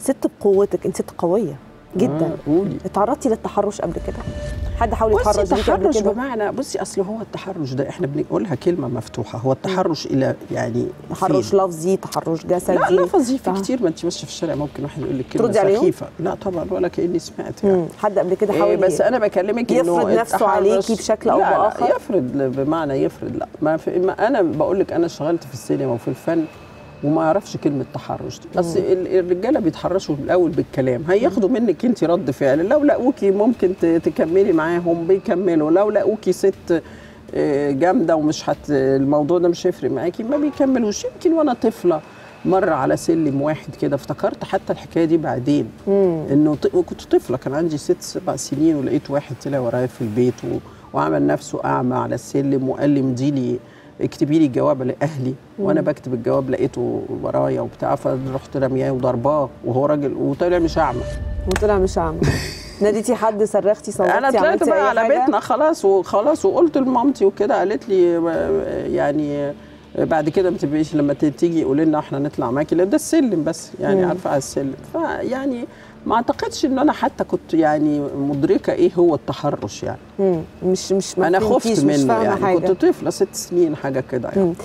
ست بقوتك انت ست قويه جدا آه، قولي اتعرضتي للتحرش قبل كده حد حاول بصي يتحرش بيكي قبل التحرش كده بمعنى بصي اصل هو التحرش ده احنا بنقولها كلمه مفتوحه هو التحرش الى يعني تحرش فين؟ لفظي تحرش جسدي لا لفظي في فاهم. كتير ما انت ماشيه في الشارع ممكن واحد يقول لك كلمه تردي عليهم؟ سخيفه لا طبعا ولا كاني سمعت يعني مم. حد قبل كده إيه حاول بس انا بكلمك انه يفرض نفسه التحرش- عليكي بشكل أو لا بآخر؟ لا يفرض بمعنى يفرض لا ما, في ما انا بقول لك انا اشتغلت في السينما وفي الفن وما اعرفش كلمه تحرش دي بس ال- الرجاله بيتحرشوا الاول بالكلام هياخدوا منك انت رد فعل لو لقوكي ممكن ت- تكملي معاهم بيكملوا لو لقوكي ست آه، جامده ومش هت الموضوع ده مش هيفرق معاكي ما بيكملوش يمكن وانا طفله مره على سلم واحد كده افتكرت حتى الحكايه دي بعدين انه ط... كنت طفله كان عندي ست سبع سنين ولقيت واحد طلع ورايا في البيت و... وعمل نفسه اعمى على السلم وقال لي مديلي اكتبي لي الجواب لاهلي وانا بكتب الجواب لقيته ورايا وبتاع فرحت رمياه وضرباه وهو راجل وطلع مش اعمى وطلع مش عامل ناديتي حد صرختي صوتي انا طلعت عملتي أي بقى على حاجة؟ بيتنا خلاص وخلاص وقلت لمامتي وكده قالت لي آه، يعني بعد كده ما تبقيش لما ت- تيجي قولي لنا احنا نطلع معاكي لان ده السلم بس يعني مم. عارفه على السلم فيعني ما اعتقدش ان انا حتى كنت يعني مدركه ايه هو التحرش يعني مم. مش مش ما انا فهمتيش، خفت مش منه فاهمة يعني حاجة. كنت طفله ست سنين حاجه كده يعني مم.